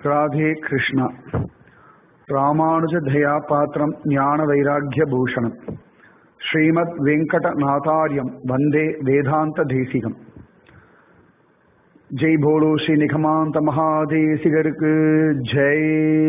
ராதே கிருஷ்ணா ராமானுஜ தயா பாத்திரம் ஞான வைராக்கிய பூஷணம் ஸ்ரீமத் வெங்கடநாதாரியம் வந்தே வேதாந்த தேசிகம் ஜெய் போலோ ஸ்ரீ நிகமாந்த மகாதேசிகருக்கு ஜெய்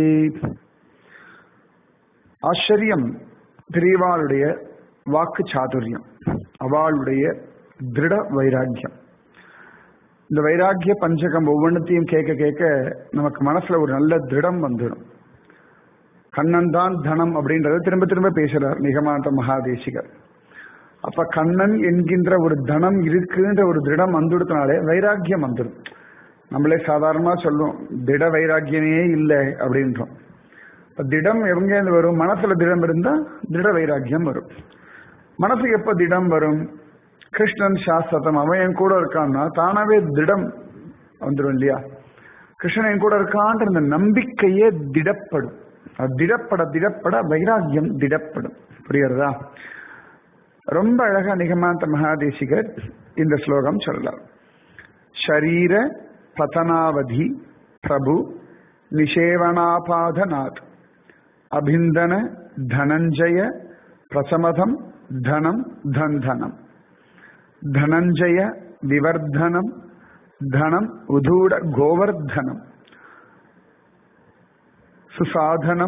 ஆச்சரியம் பெரியவாளுடைய வாக்கு சாதுரியம் அவளுடைய திருட வைராக்கியம் இந்த வைராக்கிய பஞ்சகம் ஒவ்வொன்றத்தையும் கேட்க கேட்க நமக்கு மனசுல ஒரு நல்ல திருடம் வந்துடும் கண்ணன் தான் தனம் அப்படின்றத திரும்ப திரும்ப பேசுறார் நிகமாந்த மகாதேசிகர் அப்ப கண்ணன் என்கின்ற ஒரு தனம் இருக்குன்ற ஒரு திருடம் வந்துடுத்தினாலே வைராக்கியம் வந்துடும் நம்மளே சாதாரணமா சொல்லுவோம் திட வைராக்கியமே இல்லை அப்படின்றோம் இப்ப திடம் எங்க வரும் மனசுல திடம் இருந்தா திட வைராக்கியம் வரும் மனசு எப்ப திடம் வரும் கிருஷ்ணன் சாஸ்திரம் அவன் என் கூட இருக்கான்னா தானாவே திடம் வந்துடும் இல்லையா கிருஷ்ணன் என் கூட இருக்கான்ற இந்த நம்பிக்கையே திடப்படும் அது திடப்பட திடப்பட வைராக்கியம் திடப்படும் புரியுறதா ரொம்ப அழகா நிகமாந்த மகாதேசிகர் இந்த ஸ்லோகம் சொல்லலாம் ஷரீர பதனாவதி பிரபு நிஷேவனாபாதநாத் அபிந்தன தனஞ்சய பிரசமதம் தனம் தந்தனம் ధనంజయ వివర్ధనం ధనం ఉదూడ గోవర్ధనం సుసాధనం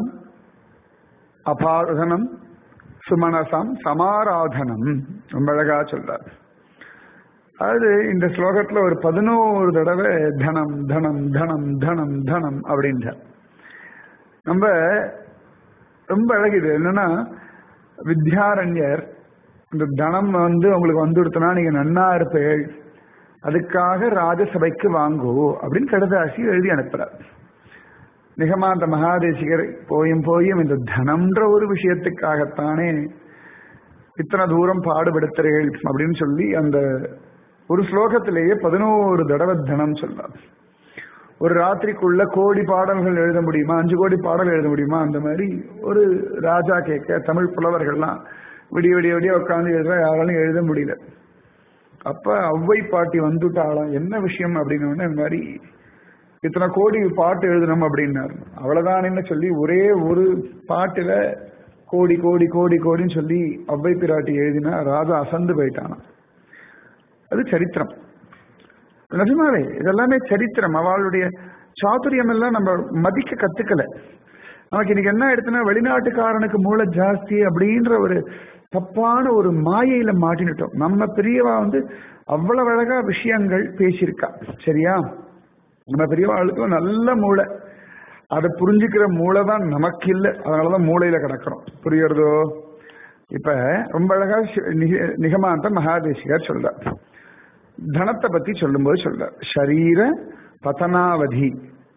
அபாதனம் சுமனசாம் சமாராதனம் ரொம்ப அழகா சொல்றார் அதாவது இந்த ஸ்லோகத்துல ஒரு பதினோரு தடவை தனம் தனம் தனம் தனம் தனம் அப்படின்றார் நம்ம ரொம்ப அழகுது என்னன்னா வித்யாரண்யர் இந்த தனம் வந்து உங்களுக்கு வந்துடுத்துனா நீங்க நன்னா இருப்பீள் அதுக்காக ராஜசபைக்கு வாங்கோ அப்படின்னு கடுதாசி எழுதி அனுப்புறார் நிகமாந்த மகாதேசிகர் போயும் போயும் இந்த தனம்ன்ற ஒரு விஷயத்துக்காகத்தானே இத்தனை தூரம் பாடுபடுத்துறீர்கள் அப்படின்னு சொல்லி அந்த ஒரு ஸ்லோகத்திலேயே பதினோரு தடவை தனம் சொல்றார் ஒரு ராத்திரிக்குள்ள கோடி பாடல்கள் எழுத முடியுமா அஞ்சு கோடி பாடல் எழுத முடியுமா அந்த மாதிரி ஒரு ராஜா கேட்க தமிழ் புலவர்கள்லாம் விடிய விடிய விடிய உட்காந்து எழுதுற யாராலும் எழுத முடியல அப்ப ஒவ்வை பாட்டி வந்துட்டாலாம் என்ன விஷயம் அப்படின்னு இந்த மாதிரி இத்தனை கோடி பாட்டு எழுதணும் அப்படின்னாரு அவ்வளவுதான் சொல்லி ஒரே ஒரு பாட்டுல கோடி கோடி கோடி கோடின்னு சொல்லி ஒவ்வை பிராட்டி எழுதினா ராஜா அசந்து போயிட்டானா அது சரித்திரம் நிஜமாவே இதெல்லாமே சரித்திரம் அவளுடைய சாதுரியம் எல்லாம் நம்ம மதிக்க கத்துக்கல நமக்கு இன்னைக்கு என்ன எடுத்துனா வெளிநாட்டுக்காரனுக்கு மூளை ஜாஸ்தி அப்படின்ற ஒரு தப்பான ஒரு மாயையில மாட்டினுட்டோம் நம்ம பெரியவா வந்து அவ்வளவு அழகா விஷயங்கள் பேசியிருக்கா சரியா நம்ம பெரியவாளுக்கு நல்ல மூளை அதை புரிஞ்சுக்கிற மூளை தான் நமக்கு இல்லை அதனாலதான் மூளையில கிடக்கிறோம் புரியுறதோ இப்ப ரொம்ப அழகா நிகமாந்த மகாதேசிகர் சொல்றார் தனத்தை பத்தி சொல்லும்போது சொல்றார் ஷரீர பதனாவதி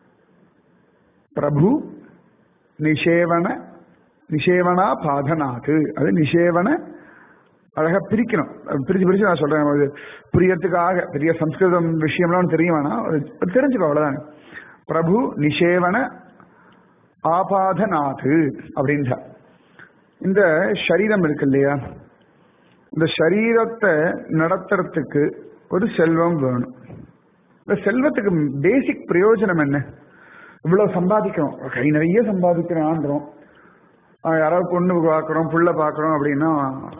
பிரபு நிஷேவன நிஷேவனா பாதனாது அது நிஷேவன அழகா பிரிக்கணும் பிரிச்சு பிரிச்சு நான் சொல்றேன் புரியறதுக்காக பெரிய சம்ஸ்கிருதம் விஷயம்லாம் தெரிய வேணாம் தெரிஞ்சுக்கோ அவ்வளவுதான் பிரபு நிஷேவன ஆபாதநாது அப்படின்றா இந்த சரீரம் இருக்கு இல்லையா இந்த சரீரத்தை நடத்துறதுக்கு ஒரு செல்வம் வேணும் இந்த செல்வத்துக்கு பேசிக் பிரயோஜனம் என்ன இவ்வளவு சம்பாதிக்கிறோம் கை நிறைய சம்பாதிக்கிறான்றோம் யாராவது பொண்ணு பார்க்குறோம் புள்ள பார்க்குறோம் அப்படின்னா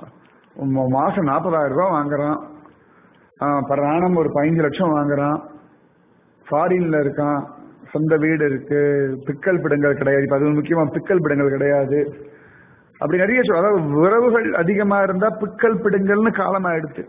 மாசம் நாற்பதாயிரம் ரூபாய் வாங்குறான் பராணம் ஒரு பதினஞ்சு லட்சம் வாங்குறான் ஃபாரின்ல இருக்கான் சொந்த வீடு இருக்கு பிக்கல் பிடங்கள் கிடையாது இப்ப அது முக்கியமா பிக்கல் பிடங்கள் கிடையாது அப்படி நிறைய சொல் அதாவது உறவுகள் அதிகமா இருந்தா பிக்கல் பிடுங்கல்னு காலமாயிடுச்சு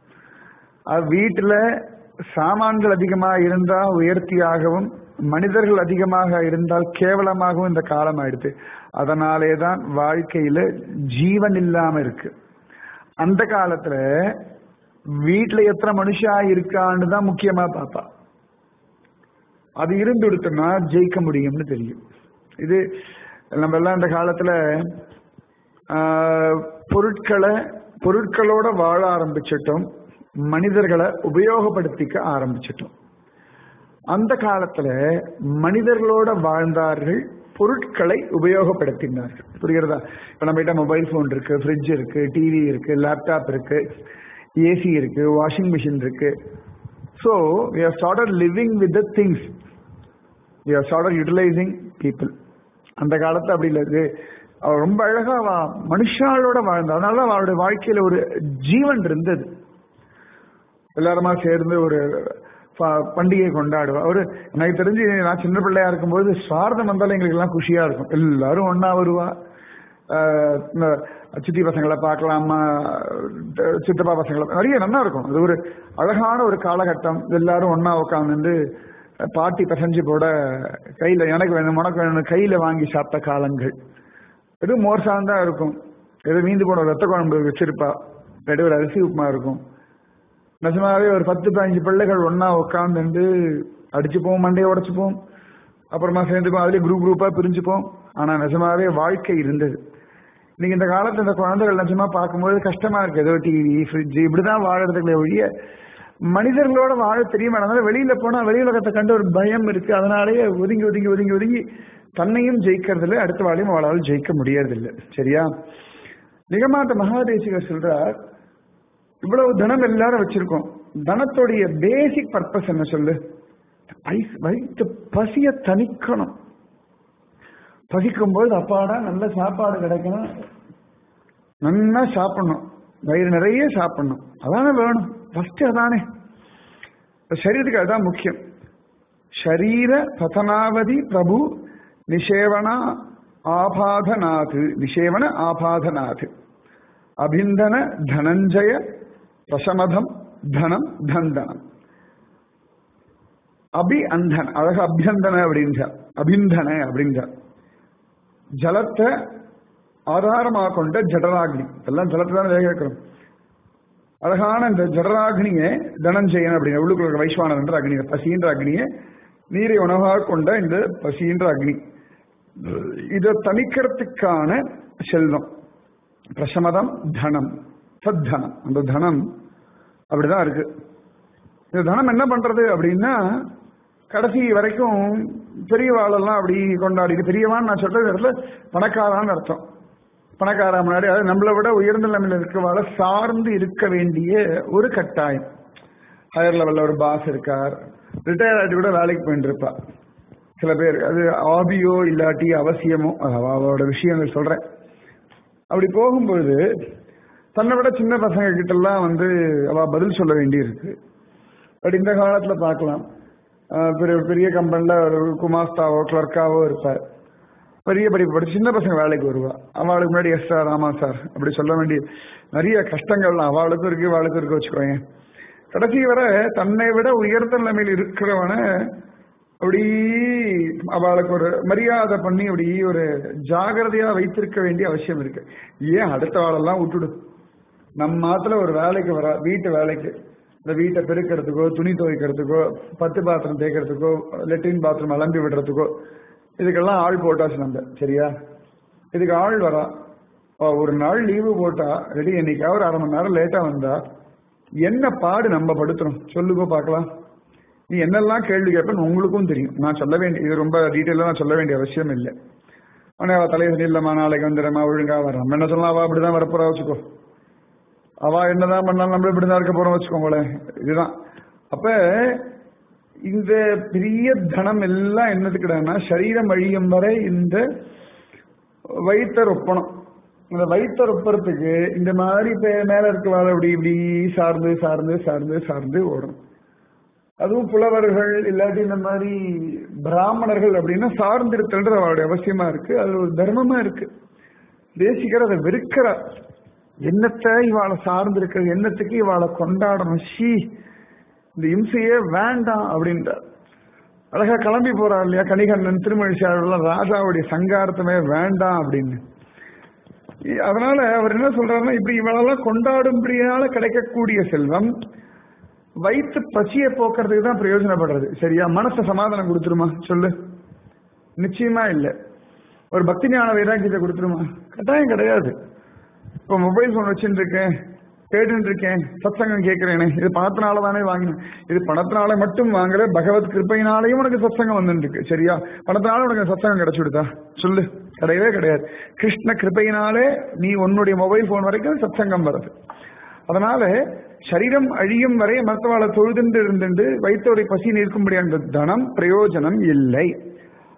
வீட்டுல சாமான்கள் அதிகமாக இருந்தா உயர்த்தியாகவும் மனிதர்கள் அதிகமாக இருந்தால் கேவலமாகவும் இந்த காலம் ஆயிடுது அதனாலே தான் வாழ்க்கையில ஜீவன் இல்லாம இருக்கு அந்த காலத்துல வீட்டுல எத்தனை மனுஷா இருக்கான்னு தான் முக்கியமா பாப்பா அது இருந்து கொடுத்தோம்னா ஜெயிக்க முடியும்னு தெரியும் இது நம்ம எல்லாம் இந்த காலத்துல பொருட்களை பொருட்களோட வாழ ஆரம்பிச்சிட்டோம் மனிதர்களை உபயோகப்படுத்திக்க ஆரம்பிச்சிட்டோம் அந்த காலத்துல மனிதர்களோட வாழ்ந்தார்கள் பொருட்களை உபயோகப்படுத்தினார்கள் புரிகிறதா இப்ப நம்ம கிட்ட மொபைல் போன் இருக்கு ஃப்ரிட்ஜ் இருக்கு டிவி இருக்கு லேப்டாப் இருக்கு ஏசி இருக்கு வாஷிங் மிஷின் இருக்கு so we have started living with the things we are start utilizing people அந்த காலத்து அப்படி இல்லை இது அவ ரொம்ப அழகா அவ மனுஷாளோட வாழ்ந்தா அதனால அவளுடைய வாழ்க்கையில ஒரு ஜீவன் இருந்தது எல்லாருமா சேர்ந்து ஒரு ப- பண்டிகை கொண்டாடுவா ஒரு எனக்கு தெரிஞ்சு நான் சின்ன பிள்ளையா இருக்கும்போது சாரதம் வந்தாலும் எங்களுக்கு எல்லாம் குஷியா இருக்கும் எல்லாரும் ஒண்ணா வருவா ஆஹ் இந்த சித்தி பசங்களை பார்க்கலாம் அம்மா, அஹ் சித்தப்பா பசங்களை நிறைய நல்லா இருக்கும் அது ஒரு அழகான ஒரு காலகட்டம் எல்லாரும் ஒண்ணா உட்காந்துட்டு பாட்டி பிசைஞ்சு போட கையில எனக்கு வேணும் உனக்கு வேணும் கையில வாங்கி சாப்பிட்ட காலங்கள் வெறும் மோர் சார்ந்தா இருக்கும் ஏதோ மீந்து போன ரத்த குழம்பு வச்சிருப்பா இல்லாட்டி ஒரு அரிசி உப்புமா இருக்கும் நிஜமாவே ஒரு பத்து பதினஞ்சு பிள்ளைகள் ஒண்ணா உட்காந்துட்டு அடிச்சுப்போம் மண்டையை உடைச்சுப்போம் அப்புறமா சேர்ந்துப்போம் அதுலயே குரூப் குரூப்பா பிரிஞ்சுப்போம் ஆனா நிஜமாவே வாழ்க்கை இருந்தது இன்னைக்கு இந்த காலத்துல இந்த குழந்தைகள் நிஜமா பார்க்கும்போது கஷ்டமா இருக்கு ஏதோ டிவி ஃப்ரிட்ஜ் இப்படிதான் வாழறதுக்குள்ள ஒழிய மனிதர்களோட வாழ தெரிய மாட்டாங்க வெளியில போனா வெளி உலகத்தை கண்டு ஒரு பயம் இருக்கு அதனாலேயே ஒதுங்கி ஒதுங்கி ஒதுங்கி ஒதுங்கி தன்னையும் ஜெயிக்கிறதில்ல அடுத்த வாழையும் அவளால் ஜெயிக்க முடியறதில்லை சரியா நிகமாத்த மகாதேசிகர் சொல்றார் இவ்வளவு தனம் எல்லாரும் வச்சிருக்கோம் தனத்துடைய பேசிக் பர்பஸ் என்ன சொல்லு ஐஸ் வைத்து பசிய தணிக்கணும் பசிக்கும்போது அப்பாடா நல்ல சாப்பாடு கிடைக்கணும் நல்லா சாப்பிடணும் வயிறு நிறைய சாப்பிடணும் அதானே வேணும் ஃபர்ஸ்ட் அதானே இப்ப சரீரத்துக்கு அதுதான் முக்கியம் ஷரீர பதனாவதி பிரபு நிஷேவனா ஆபாதநாது நிஷேவன ஆபாதநாது அபிந்தன தனஞ்சய பிரசமதம் தனம் தந்தனம் அபி அந்தன் அழக அபியந்தன அப்படின்றார் அபிந்தன அப்படின்றார் ஜலத்தை ஆதாரமாக கொண்ட ஜடராக்னி இதெல்லாம் ஜலத்தை தான் வேக வைக்கிறோம் அழகான இந்த ஜடராக்னியை தனஞ்சயன் அப்படின்னு உள்ளுக்குள்ள இருக்கிற வைஸ்வானன் என்ற அக்னி பசின்ற அக்னியை நீரை உணவாக கொண்ட இந்த பசின்ற அக்னி இதை தணிக்கிறதுக்கான செல்வம் பிரசமதம் தனம் சத்தனம் அந்த தனம் அப்படிதான் இருக்கு இந்த தனம் என்ன பண்றது அப்படின்னா கடைசி வரைக்கும் பெரியவாளெல்லாம் அப்படி கொண்டாடிட்டு பெரியவான்னு நான் சொல்றது இடத்துல பணக்காரான்னு அர்த்தம் பணக்காரா முன்னாடி அதாவது நம்மளை விட உயர்ந்த நிலைமையில் இருக்கிறவாள சார்ந்து இருக்க வேண்டிய ஒரு கட்டாயம் ஹையர் லெவல்ல ஒரு பாஸ் இருக்கார் ரிட்டையர் ஆகிட்டு கூட வேலைக்கு போயிட்டு இருப்பா சில பேர் அது ஆபியோ இல்லாட்டி அவசியமோ அது அவ- அவளோட விஷயங்கள் சொல்றேன் அப்படி போகும்பொழுது தன்னை விட சின்ன பசங்க கிட்ட எல்லாம் வந்து அவ பதில் சொல்ல வேண்டி இருக்கு பட் இந்த காலத்துல பார்க்கலாம் ஆஹ் பெரிய பெரிய கம்பெனில ஒரு குமாஸ்தாவோ கிளர்க்காவோ இருப்பார் பெரிய படிப்பு படிச்சு சின்ன பசங்க வேலைக்கு வருவா அவளுக்கு முன்னாடி எஸ் சார் ஆமா சார் அப்படி சொல்ல வேண்டிய நிறைய கஷ்டங்கள்லாம் அவளுக்கும் இருக்கு அவளுக்கும் இருக்கு வச்சுக்கோங்க கடைசி வரை தன்னை விட உயர்ந்த நிலைமையில் இருக்கிறவனை அப்படி அவளுக்கு ஒரு மரியாதை பண்ணி அப்படி ஒரு ஜாகிரதையா வைத்திருக்க வேண்டிய அவசியம் இருக்கு ஏன் அடுத்த ஆளெல்லாம் விட்டுடு நம்ம மாத்துல ஒரு வேலைக்கு வர வீட்டு வேலைக்கு இந்த வீட்டை பெருக்கிறதுக்கோ துணி துவைக்கிறதுக்கோ பத்து பாத்திரம் தேய்க்கிறதுக்கோ லெட்டின் பாத்ரூம் அலம்பி விடுறதுக்கோ இதுக்கெல்லாம் ஆள் போட்டாச்சு நம்ம சரியா இதுக்கு ஆள் வரா அவ ஒரு நாள் லீவு போட்டா ரெடி என்னைக்காவது ஒரு அரை மணி நேரம் லேட்டா வந்தா என்ன பாடு நம்ம படுத்துறோம் சொல்லுங்க பார்க்கலாம் நீ என்னெல்லாம் கேள்வி கேட்பேன்னு உங்களுக்கும் தெரியும் நான் சொல்ல வேண்டிய இது ரொம்ப டீட்டெயிலாக நான் சொல்ல வேண்டிய அவசியம் இல்லை ஆனால் அவள் தலைவர் இல்லைம்மா நாளைக்கு வந்துடுறமா ஒழுங்கா வர நம்ம என்ன சொல்லலாம் அவள் அப்படிதான் வரப்போறா வச்சுக்கோ அவ என்னதான் பண்ணாலும் நம்ம இப்படிதான் இருக்க போறோம் வச்சுக்கோங்களேன் இதுதான் அப்ப இந்த பெரிய தனம் எல்லாம் என்னதுக்குடான்னா சரீரம் அழியும் வரை இந்த வைத்தர் ஒப்பனம் இந்த வைத்தர் ஒப்பறதுக்கு இந்த மாதிரி பே- மேல இருக்கவாள் அப்படி இப்படி சார்ந்து சார்ந்து சார்ந்து சார்ந்து ஓடணும் அதுவும் புலவர்கள் இல்லாட்டி இந்த மாதிரி பிராமணர்கள் அப்படின்னா சார்ந்திருத்தல்ன்ற அவளுடைய அவசியமா இருக்கு அது ஒரு தர்மமா இருக்கு தேசிகர் அதை வெறுக்கிறார் என்னத்தை இவாளை சார்ந்து இருக்கிற எண்ணத்துக்கு இவாளை கொண்டாடணும் ஷீ இந்த இம்சையே வேண்டாம் அப்படின்றார் அழகா கிளம்பி போறார் இல்லையா கணிகண்ணன் திருமழிசாரெல்லாம் ராஜாவுடைய சங்காரத்தமே வேண்டாம் அப்படின்னு இ- அதனால அவர் என்ன சொல்றாருன்னா இப்படி இவளெல்லாம் கொண்டாடும்படியால கிடைக்கக்கூடிய செல்வம் வயிற்று பசியை போக்குறதுக்கு தான் பிரயோஜனப்படுறது சரியா மனசை சமாதானம் கொடுத்துருமா சொல்லு நிச்சயமா இல்ல ஒரு பக்தி ஞான வைராக்கியத்தை கொடுத்துருமா கட்டாயம் கிடையாது இப்போ மொபைல் ஃபோன் வச்சுட்டு இருக்கேன் கேட்டுட்டு இருக்கேன் சத்சங்கம் கேட்கிறேனே இது பணத்தினால தானே வாங்கினேன் இது பணத்தினால மட்டும் வாங்கல பகவத் கிருப்பையினாலேயும் உனக்கு சத்சங்கம் வந்துட்டு இருக்கு சரியா பணத்தினால உனக்கு சத்சங்கம் கிடைச்சு விடுதா சொல்லு கிடையவே கிடையாது கிருஷ்ண கிருப்பையினாலே நீ உன்னுடைய மொபைல் போன் வரைக்கும் சத்சங்கம் வருது அதனால சரீரம் அழியும் வரை மருத்துவாளை தொழுதுண்டு இருந்துட்டு வைத்தோரை பசி நிற்கும்படியான தனம் பிரயோஜனம் இல்லை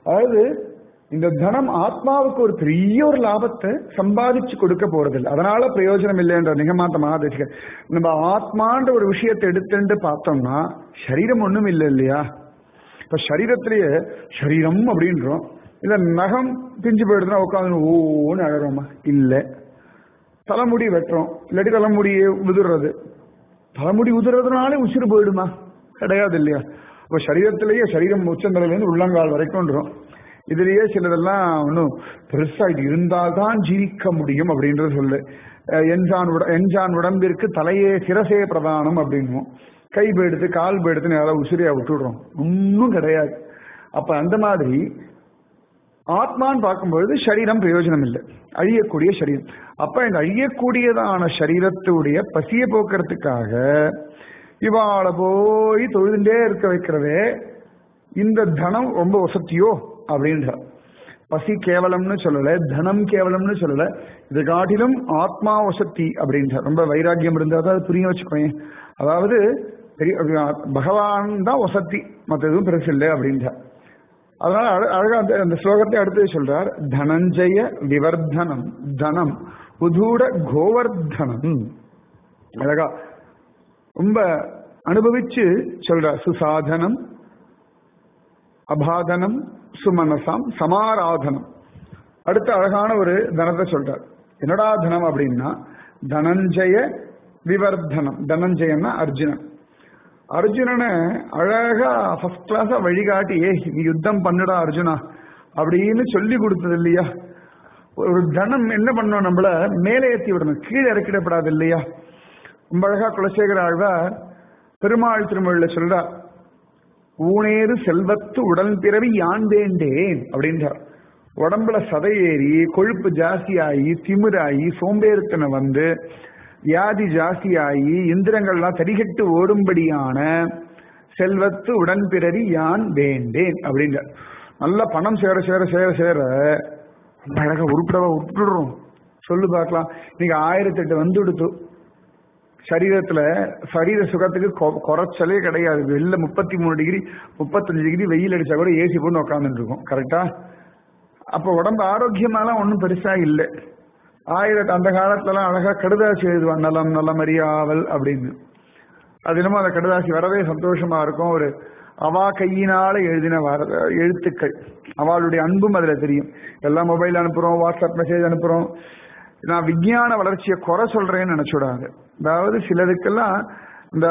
அதாவது இந்த தனம் ஆத்மாவுக்கு ஒரு பெரிய ஒரு லாபத்தை சம்பாதிச்சு கொடுக்க போறதில்லை அதனால பிரயோஜனம் இல்லைன்ற நிகமாத்த மகாதேசிகர் நம்ம ஆத்மான்ற ஒரு விஷயத்தை எடுத்துட்டு பார்த்தோம்னா சரீரம் ஒண்ணும் இல்லை இல்லையா இப்ப சரீரத்திலேயே சரீரம் அப்படின்றோம் இல்ல நகம் பிஞ்சு போயிடுதுன்னா உட்காந்து ஓன்னு அழறோமா இல்ல தலைமுடி வெட்டுறோம் இல்லாட்டி தலைமுடியை உதிர்றது தலைமுடி உதிர்றதுனாலே உசிறு போயிடுமா கிடையாது இல்லையா அப்ப சரீரத்திலேயே சரீரம் உச்சந்தலையிலேருந்து உள்ளங்கால் வரைக்கும்ன்றோம் இதுலயே சிலதெல்லாம் ஒன்றும் பெருசா இது இருந்தால்தான் ஜீவிக்க முடியும் அப்படின்றது சொல்லு அஹ் என்ஜான் உட என்ஜான் உடம்பிற்கு தலையே சிரசே பிரதானம் அப்படின்னும் கை போயிடுத்து கால் போயிடுத்துன்னு யாராவது உசிரியா விட்டுடுறோம் ஒன்றும் கிடையாது அப்ப அந்த மாதிரி ஆத்மான்னு பார்க்கும்பொழுது சரீரம் பிரயோஜனம் இல்லை அழியக்கூடிய சரீரம் அப்ப இந்த அழியக்கூடியதான சரீரத்துடைய பசிய போக்குறதுக்காக இவாளை போய் தொழுதுண்டே இருக்க வைக்கிறதே இந்த தனம் ரொம்ப வசதியோ அப்படின்ற பசி கேவலம்னு சொல்லல தனம் கேவலம்னு சொல்லல இது காட்டிலும் ஆத்மா வசதி அப்படின்ற ரொம்ப வைராக்கியம் இருந்தா தான் அது புரிய வச்சுக்கோங்க அதாவது பெரிய பகவான் தான் வசதி மற்ற எதுவும் பெருசு இல்லை அப்படின்ற அதனால அழ- அழகா அந்த அந்த ஸ்லோகத்தை அடுத்து சொல்றார் தனஞ்சய விவர்தனம் தனம் உதூட கோவர்தனம் அழகா ரொம்ப அனுபவிச்சு சொல்றார் சுசாதனம் அபாதனம் சுமனசாம் சமாராதனம் அடுத்த அழகான ஒரு தனத்தை சொல்றார் என்னடா தனம் அப்படின்னா தனஞ்சய விவர்தனம் தனஞ்சயன்னா அர்ஜுனன் அர்ஜுனனை அழகா ஃபர்ஸ்ட் கிளாஸா வழிகாட்டி ஏ நீ யுத்தம் பண்ணுடா அர்ஜுனா அப்படின்னு சொல்லி கொடுத்தது இல்லையா ஒரு தனம் என்ன பண்ணோம் நம்மள மேலே ஏத்தி விடணும் கீழே இறக்கிடப்படாது இல்லையா ரொம்ப அழகா குலசேகர ஆழ்வார் பெருமாள் திருமொழியில சொல்றார் ஊனேறு செல்வத்து உடல் பிறவி யான் வேண்டேன் அப்படின்றார் உடம்புல சதையேறி கொழுப்பு ஜாஸ்தியாகி திமிராகி சோம்பேறித்தனம் வந்து வியாதி ஜாஸ்தியாகி இந்திரங்கள்லாம் தடிகட்டு ஓடும்படியான செல்வத்து உடன்பிறவி யான் வேண்டேன் அப்படின்றார் நல்ல பணம் சேர சேர சேர சேர ரொம்ப அழகா உருப்பிடவா உருப்பிடுறோம் சொல்லு பார்க்கலாம் இன்னைக்கு ஆயிரத்தி எட்டு வந்து கொடுத்து சரீரத்துல சரீர சுகத்துக்கு கொ- குறைச்சலே கிடையாது வெளில முப்பத்தி மூணு டிகிரி முப்பத்தஞ்சு டிகிரி வெயில் அடிச்சா கூட ஏசி போட்டு உட்காந்துட்டு இருக்கும் கரெக்டா அப்ப உடம்பு ஆரோக்கியமாலாம் ஒன்றும் பெருசா இல்லை ஆயிரத்து அந்த காலத்துலலாம் அழகா கடுதாசி எழுதுவான் நலம் நலம் அறியாவல் அப்படின்னு அது என்னமோ அந்த கடுதாசி வரவே சந்தோஷமா இருக்கும் ஒரு அவா கையினால எழுதின வார- எழுத்துக்கள் அவளுடைய அன்பும் அதுல தெரியும் எல்லாம் மொபைல் அனுப்புறோம் வாட்ஸ்அப் மெசேஜ் அனுப்புறோம் நான் விஞ்ஞான வளர்ச்சியை குறை சொல்றேன்னு நினைச்சுடாங்க அதாவது சிலதுக்கெல்லாம் இந்த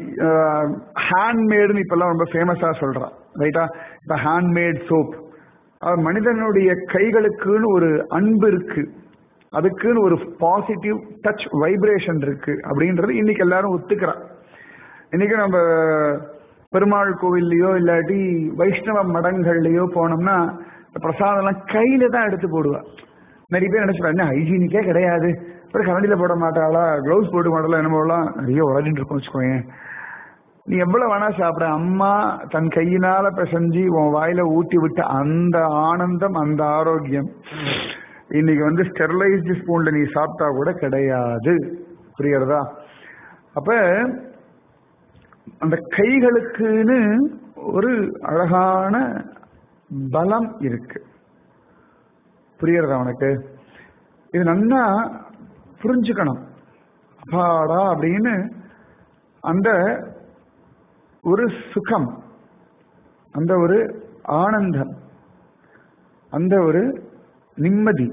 ஹேண்ட்மேடுன்னு இப்பெல்லாம் ரொம்ப ஃபேமஸா சொல்றான் ரைட்டா இந்த ஹேண்ட்மேட் சோப் மனிதனுடைய கைகளுக்குன்னு ஒரு அன்பு இருக்கு அதுக்குன்னு ஒரு பாசிட்டிவ் டச் வைப்ரேஷன் இருக்கு அப்படின்றது இன்னைக்கு எல்லாரும் ஒத்துக்கிறான் இன்னைக்கு நம்ம பெருமாள் கோவில்லையோ இல்லாட்டி வைஷ்ணவ மடங்கள்லயோ போனோம்னா இந்த பிரசாதம்லாம் கையில தான் எடுத்து போடுவா நிறைய பேர் நினைச்சுப்பாங்க ஹைஜீனிக்கே கிடையாது அப்புறம் கரண்டில போட மாட்டாளா க்ளவுஸ் போட்டு மாட்டாளா என்ன போடலாம் நிறைய உடஞ்சிட்டு இருக்கும் வச்சுக்கோங்க நீ எவ்வளவு வேணா சாப்பிட அம்மா தன் கையினால பிசைஞ்சு உன் வாயில ஊட்டி விட்ட அந்த ஆனந்தம் அந்த ஆரோக்கியம் இன்னைக்கு வந்து ஸ்டெர்லைஸ்டு ஸ்பூன்ல நீ சாப்பிட்டா கூட கிடையாது புரியுறதா அப்ப அந்த கைகளுக்குன்னு ஒரு அழகான பலம் இருக்கு புரியுறதா உனக்கு இது நன்னா புரிஞ்சுக்கணும் அப்பாடா அப்படின்னு அந்த ஒரு சுகம் அந்த ஒரு ஆனந்தம் அந்த ஒரு நிம்மதி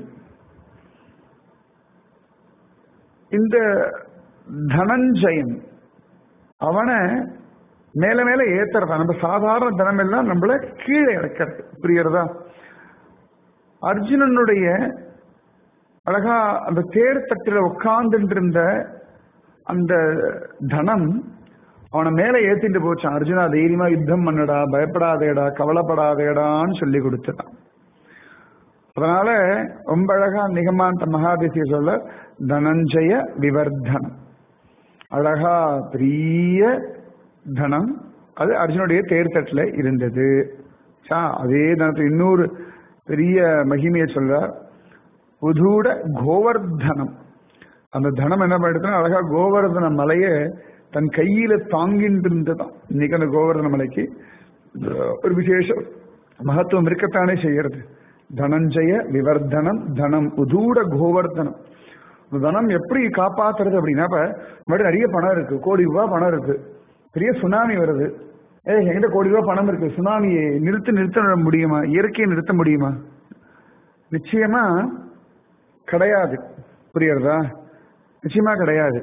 இந்த தனஞ்சயன் அவனை மேல மேல ஏத்துறதா நம்ம சாதாரண தனம் எல்லாம் நம்மள கீழே இறக்கிறது புரியுறதா அர்ஜுனனுடைய அழகா அந்த தேர் தட்டில உட்கார்ந்துட்டு இருந்த அந்த தனம் அவனை மேல ஏத்திட்டு போச்சான் அர்ஜுனா தைரியமா யுத்தம் பண்ணடா பயப்படாதேடா கவலைப்படாதேடான்னு சொல்லி கொடுத்துட்டான் அதனால ரொம்ப அழகா நிகமாந்த மகாதேசிய சொல்ல தனஞ்சய விவர்தனம் அழகா பெரிய தனம் அது அர்ஜுனுடைய தேர்தட்டில் இருந்தது சா அதே தனத்தை இன்னொரு பெரிய மகிமையை சொல்றார் உதூட கோவர்தனம் அந்த தனம் என்ன பண்ணிடுதுன்னா அழகா கோவர்தன மலையை தன் கையில தாங்கிட்டு இருந்ததாம் இன்னைக்கு அந்த கோவர்தன மலைக்கு ஒரு விசேஷ மகத்துவம் இருக்கத்தானே செய்யறது தனஞ்சய விவர்தனம் தனம் உதூட கோவர்தனம் இந்த தனம் எப்படி காப்பாத்துறது அப்படின்னா இப்ப நம்மகிட்ட நிறைய பணம் இருக்கு கோடி ரூபாய் பணம் இருக்கு பெரிய சுனாமி வருது ஏ என்கிட்ட கோடி ரூபாய் பணம் இருக்கு சுனாமியை நிறுத்த நிறுத்த முடியுமா இயற்கையை நிறுத்த முடியுமா நிச்சயமா கிடையாது புரியுறதா நிச்சயமா கிடையாது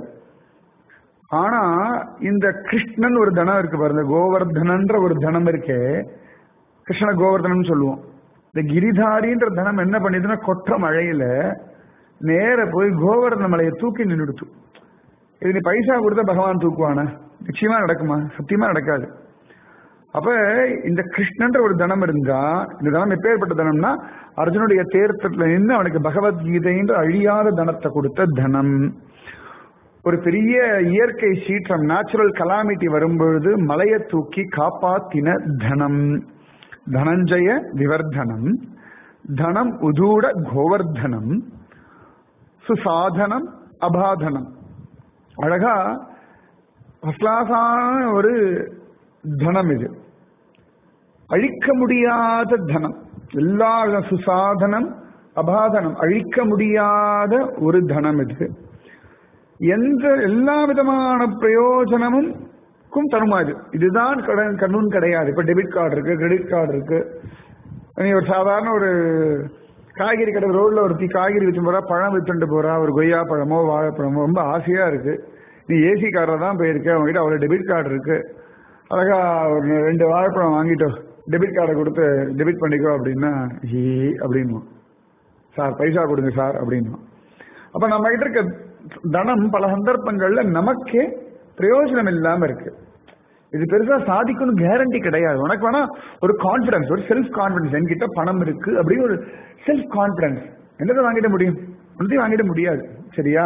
ஆனா இந்த கிருஷ்ணன் ஒரு தனம் இருக்கு பாருங்க கோவர்தனன்ற ஒரு தனம் இருக்கே கிருஷ்ண கோவர்தனம் சொல்லுவோம் இந்த கிரிதாரின்ற தனம் என்ன பண்ணிதுன்னா கொற்ற மழையில நேர போய் கோவர்தன மலையை தூக்கி நின்றுடுத்து இது நீ பைசா கொடுத்தா பகவான் தூக்குவானா நிச்சயமா நடக்குமா சத்தியமா நடக்காது அப்ப இந்த கிருஷ்ணன்ற ஒரு தனம் இருந்தா இந்த தனம் எப்பேற்பட்ட தனம்னா அர்ஜுனுடைய தேர்த்தத்துல நின்று அவனுக்கு பகவத்கீதைன்ற அழியாத தனத்தை கொடுத்த தனம் ஒரு பெரிய இயற்கை சீற்றம் நேச்சுரல் கலாமிட்டி வரும்பொழுது மலையை தூக்கி காப்பாத்தின தனம் தனஞ்சய விவர்தனம் தனம் உதூட கோவர்தனம் சுசாதனம் அபாதனம் அழகா ஃபஸ்ட்லாஸான ஒரு தனம் இது அழிக்க முடியாத தனம் எல்லா சுசாதனம் அபாதனம் அழிக்க முடியாத ஒரு தனம் இது எந்த எல்லா விதமான பிரயோஜனமும் தருமா இது இதுதான் கடன் கண்ணுன்னு கிடையாது இப்ப டெபிட் கார்டு இருக்கு கிரெடிட் கார்டு இருக்கு நீ ஒரு சாதாரண ஒரு காய்கறி கடை ரோட்ல ஒருத்தி காய்கறி விற்று போறா பழம் வித்துட்டு போறா ஒரு கொய்யா பழமோ வாழைப்பழமோ ரொம்ப ஆசையா இருக்கு நீ ஏசி காரில் தான் போயிருக்க அவங்ககிட்ட அவ்வளோ டெபிட் கார்டு இருக்கு அழகா ஒரு ரெண்டு வாழைப்பழம் வாங்கிட்டோம் டெபிட் கார்டை கொடுத்து டெபிட் பண்ணிக்கோ அப்படின்னா ஹீ அப்படின்னுவோம் சார் பைசா கொடுங்க சார் அப்படின்னுவோம் அப்ப நம்ம கிட்ட இருக்க தனம் பல சந்தர்ப்பங்கள்ல நமக்கே பிரயோஜனம் இல்லாம இருக்கு இது பெருசா சாதிக்கணும் கேரண்டி கிடையாது உனக்கு வேணா ஒரு கான்பிடன்ஸ் ஒரு செல்ஃப் கான்பிடன்ஸ் என்கிட்ட பணம் இருக்கு அப்படின்னு ஒரு செல்ஃப் கான்பிடன்ஸ் என்னதை வாங்கிட முடியும் ஒன்றையும் வாங்கிட முடியாது சரியா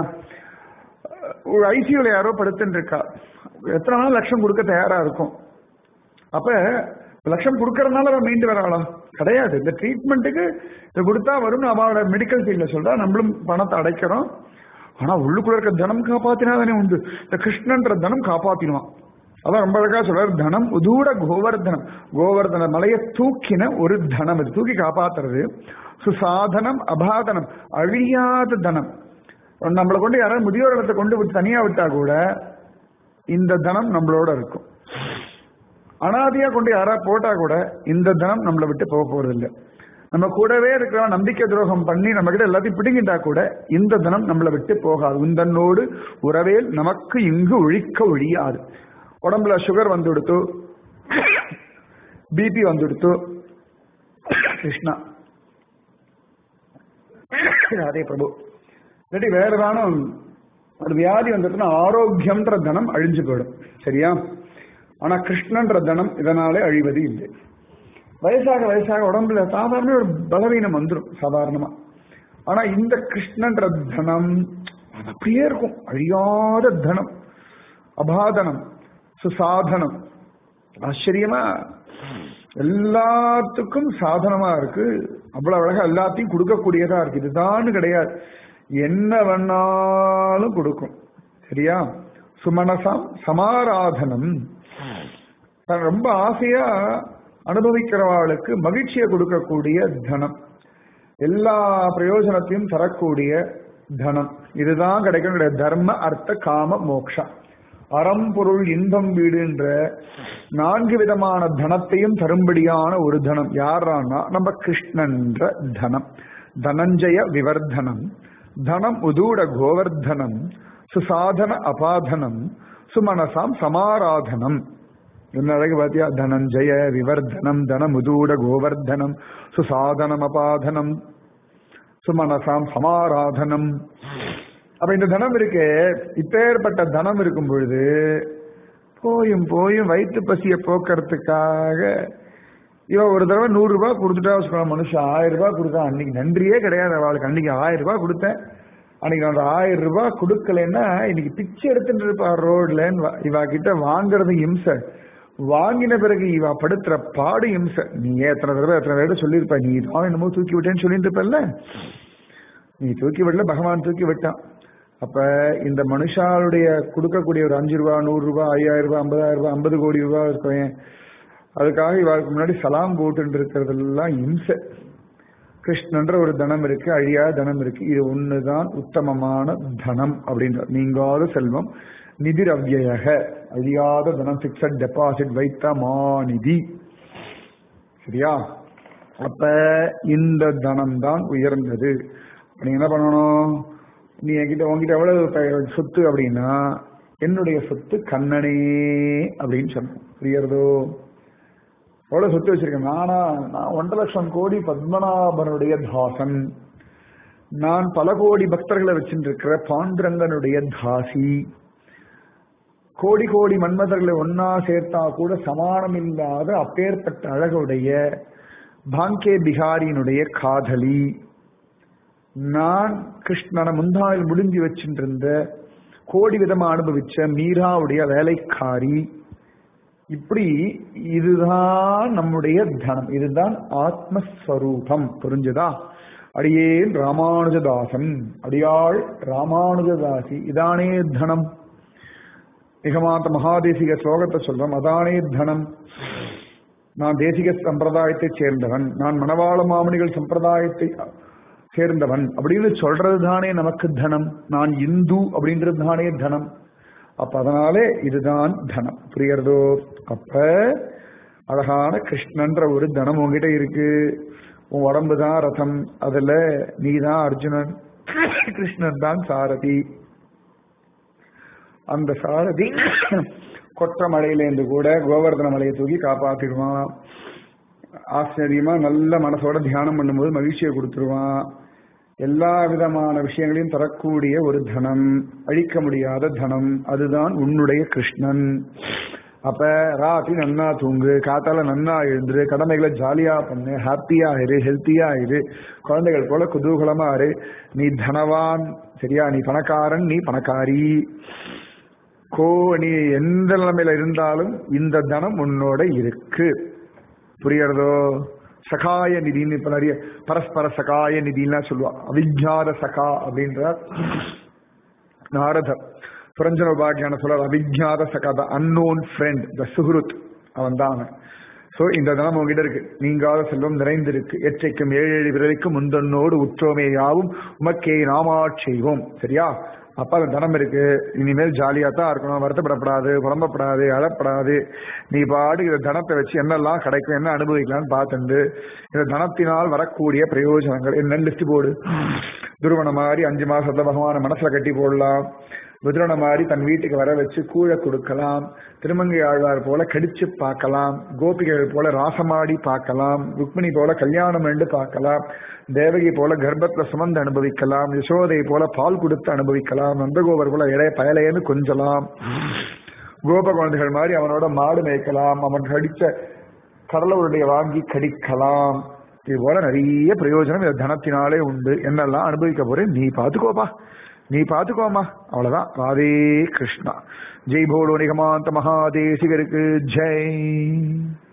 ஒரு ஐசியூல யாரோ படுத்துன்னு இருக்கா எத்தனை நாள் லட்சம் கொடுக்க தயாரா இருக்கும் அப்ப லட்சம் கொடுக்கறதுனால அவன் மீண்டு வராளா கிடையாது இந்த ட்ரீட்மெண்ட்டுக்கு இதை கொடுத்தா வரும்னு அவளோட மெடிக்கல் ஃபீல்ட்ல சொல்றா நம்மளும் பணத்தை அடைக்கிறோம் ஆனா உள்ளுக்குள்ள இருக்க தனம் காப்பாத்தினா தானே உண்டு இந்த கிருஷ்ணன்ற தனம் காப்பாத்தினுவான் அதான் ரொம்ப அழகா சொல்றாரு தனம் உதூட கோவர்தனம் கோவர்தன மலையை தூக்கின ஒரு தனம் இது தூக்கி காப்பாத்துறது சுசாதனம் அபாதனம் அழியாத தனம் நம்மளை கொண்டு யாராவது முதியோர் இடத்தை கொண்டு விட்டு தனியா விட்டா கூட இந்த தனம் நம்மளோட இருக்கும் அனாதியா கொண்டு யாரா போட்டா கூட இந்த தனம் நம்மளை விட்டு போக போறது இல்லை நம்ம கூடவே இருக்கிற நம்பிக்கை துரோகம் பண்ணி நம்ம கிட்ட எல்லாத்தையும் பிடிங்கிட்டா கூட இந்த தனம் நம்மளை விட்டு போகாது உந்தன்னோடு உறவேல் நமக்கு இங்கு ஒழிக்க ஒழியாது உடம்புல சுகர் வந்து கொடுத்து பிபி வந்து கொடுத்து கிருஷ்ணா அதே பிரபு இல்லாட்டி வேற ஏதானும் ஒரு வியாதி வந்துட்டுன்னா ஆரோக்கியம்ன்ற தனம் அழிஞ்சு போயிடும் சரியா ஆனா கிருஷ்ணன்ற தனம் இதனாலே அழிவது இல்லை வயசாக வயசாக உடம்புல சாதாரண ஒரு பலவீனம் வந்துடும் சாதாரணமா ஆனா இந்த கிருஷ்ணன்ற தனம் அது அப்படியே இருக்கும் அழியாத தனம் அபாதனம் சுசாதனம் ஆச்சரியமா எல்லாத்துக்கும் சாதனமா இருக்கு அவ்வளவு அழகா எல்லாத்தையும் கொடுக்கக்கூடியதா இருக்கு இதுதான் கிடையாது என்ன வேணாலும் கொடுக்கும் சரியா சுமனசம் சமாராதனம் ரொம்ப ஆசையா அனுபவிக்கிறவாளுக்கு மகிழ்ச்சியை கொடுக்கக்கூடிய தனம் எல்லா பிரயோஜனத்தையும் தரக்கூடிய தனம் இதுதான் கிடைக்கும் கிடையாது தர்ம அர்த்த காம மோக்ஷா அறம்பொருள் இன்பம் வீடுன்ற நான்கு விதமான தனத்தையும் தரும்படியான ஒரு தனம் யாரானா நம்ம கிருஷ்ணன்ற தனம் தனஞ்சய விவர்தனம் தனம் உதூட கோவர்தனம் சுசாதன அபாதனம் சுமனசாம் சமாராதனம் என்ன அழகு பாத்தியா தனஞ்சய விவர்தனம் தனமுதூட கோவர்தனம் சுசாதனம் அபாதனம் சுமனசாம் சமாராதனம் அப்ப இந்த தனம் இருக்கே இப்பேற்பட்ட தனம் இருக்கும் பொழுது போயும் போயும் வயிற்று பசிய போக்குறதுக்காக இவன் ஒரு தடவை நூறு ரூபாய் கொடுத்துட்டா வச்சுக்கலாம் மனுஷன் ஆயிரம் ரூபாய் கொடுத்தா அன்னைக்கு நன்றியே கிடையாது அவளுக்கு அன்னைக்கு ஆயிரம் ரூபாய் கொடுத்தேன் அன்னைக்கு அந்த ஆயிரம் ரூபாய் கொடுக்கலன்னா இன்னைக்கு பிச்சை எடுத்துட்டு இருப்பா ரோட்ல இவா கிட்ட வாங்குறது இம்சை வாங்கின பிறகு இவ படுத்துற பாடு இம்சை நீ எத்தனை தடவை எத்தனை தடவை சொல்லியிருப்ப நீ தான் என்னமோ தூக்கி விட்டேன்னு சொல்லிட்டு இருப்பல்ல நீ தூக்கி விடல பகவான் தூக்கி விட்டான் அப்ப இந்த மனுஷாளுடைய கொடுக்கக்கூடிய ஒரு அஞ்சு ரூபா நூறு ரூபாய் ஐயாயிரம் ரூபாய் ஐம்பதாயிரம் ரூபாய் ஐம்பது கோடி ரூபாய் இருக்கேன் அதுக்காக இவருக்கு முன்னாடி சலாம் போட்டு இருக்கிறதெல்லாம் இம்சை கிருஷ்ணன்ற ஒரு தனம் இருக்கு அழியாத தனம் இருக்கு இது ஒண்ணுதான் உத்தமமான தனம் அப்படின்ற நீங்காத செல்வம் நிதிர் அவ்யயக அழியாத தனம் பிக்சட் டெபாசிட் வைத்த மாநிதி சரியா அப்ப இந்த தனம் தான் உயர்ந்தது நீ என்ன பண்ணணும் நீ என்கிட்ட உன்கிட்ட எவ்வளவு சொத்து அப்படின்னா என்னுடைய சொத்து கண்ணனே அப்படின்னு சொன்ன புரியறதோ எவ்வளவு சொத்து வச்சிருக்கேன் நானா நான் ஒன்றரை லட்சம் கோடி பத்மநாபனுடைய தாசன் நான் பல கோடி பக்தர்களை வச்சுட்டு இருக்கிற பாண்டுரங்கனுடைய தாசி கோடி கோடி மன்மதர்களை ஒன்னா சேர்த்தா கூட சமானம் இல்லாத அப்பேற்பட்ட அழகுடைய பாங்கே பிகாரியினுடைய காதலி நான் கிருஷ்ணனை முந்தாவில் முடிஞ்சு வச்சுட்டு இருந்த கோடி விதமா அனுபவிச்ச மீராவுடைய வேலைக்காரி இப்படி இதுதான் நம்முடைய தனம் இதுதான் ஆத்மஸ்வரூபம் புரிஞ்சுதா அடியேன் ராமானுஜதாசன் அடியாள் ராமானுஜதாசி இதானே தனம் நிகமாந்த மகாதேசிக ஸ்லோகத்தை சொல்றோம் அதானே தனம் நான் தேசிக சம்பிரதாயத்தை சேர்ந்தவன் நான் மணவாள மாமணிகள் சம்பிரதாயத்தை சேர்ந்தவன் அப்படின்னு சொல்றது தானே நமக்கு தனம் நான் இந்து அப்படின்றது தானே தனம் அப்ப அதனாலே இதுதான் தனம் புரியறதோ அப்ப அழகான கிருஷ்ணன்ற ஒரு தனம் உங்ககிட்ட இருக்கு உன் உடம்பு தான் ரதம் அதுல நீ தான் அர்ஜுனன் கிருஷ்ணன் தான் சாரதி அந்த சாரதி கொற்ற மலையிலேருந்து கூட கோவர்தன மலையை தூக்கி காப்பாத்திடுவான் ஆச்சரியமா நல்ல மனசோட தியானம் பண்ணும்போது மகிழ்ச்சியை கொடுத்துருவான் எல்லா விதமான விஷயங்களையும் தரக்கூடிய ஒரு தனம் அழிக்க முடியாத தனம் அதுதான் உன்னுடைய கிருஷ்ணன் அப்ப ராத்திரி நன்னா தூங்கு காத்தால நன்னா எழுந்துரு கடமைகளை ஜாலியா பண்ணு ஹாப்பியா இரு ஹெல்த்தியா இரு குழந்தைகள் போல குதூகலமா இரு நீ தனவான் சரியா நீ பணக்காரன் நீ பணக்காரி கோ நீ எந்த நிலைமையில இருந்தாலும் இந்த தனம் உன்னோட இருக்கு புரியறதோ சகாய நிதின்னு இப்ப நிறைய பரஸ்பர சகாய நிதிலாம் சொல்லுவா அவிஜாத சகா அப்படின்றார் நாரதர் புரஞ்சன உபாக்கியான சொல்றார் அவிஜாத சகா த அன்னோன் ஃப்ரெண்ட் த சுஹ்ருத் அவன் தான் அவன் சோ இந்த தனம் உங்ககிட்ட இருக்கு நீங்காத செல்வம் நிறைந்திருக்கு எச்சைக்கும் ஏழு ஏழு விரலைக்கும் முந்தன்னோடு உற்றோமே யாவும் உமக்கே நாமாட் செய்வோம் சரியா அப்ப அந்த தனம் இருக்கு இனிமேல் ஜாலியா தான் இருக்கணும் வருத்தப்படப்படாது புலம்பப்படாது அழப்படாது நீ பாடு இந்த தனத்தை வச்சு என்னெல்லாம் கிடைக்கும் என்ன அனுபவிக்கலாம்னு பார்த்துண்டு இந்த தனத்தினால் வரக்கூடிய பிரயோஜனங்கள் என்னன்னு லிஸ்ட் போடு துருவன மாதிரி அஞ்சு மாசத்துல பகவான மனசுல கட்டி போடலாம் விதுரனை மாதிரி தன் வீட்டுக்கு வர வச்சு கூழ கொடுக்கலாம் திருமங்கை ஆழ்வார் போல கடிச்சு பார்க்கலாம் கோபிகைகள் போல ராசமாடி பார்க்கலாம் ருக்மிணி போல கல்யாணம் ரெண்டு பார்க்கலாம் தேவகி போல கர்ப்பத்துல சுமந்து அனுபவிக்கலாம் யசோதை போல பால் கொடுத்து அனுபவிக்கலாம் நந்தகோபர் போல இடைய பயலையன்னு கொஞ்சலாம் கோப குழந்தைகள் மாதிரி அவனோட மாடு மேய்க்கலாம் அவன் கடிச்ச கடலவருடைய வாங்கி கடிக்கலாம் இது போல நிறைய பிரயோஜனம் இந்த தனத்தினாலே உண்டு என்னெல்லாம் அனுபவிக்க போறேன் நீ பாத்துக்கோப்பா நீ பாத்துக்கோமா அவ்வளவுதான் ராதே கிருஷ்ணா ஜெய் போலோ நிகமாந்த மகாதேசிகருக்கு ஜெய்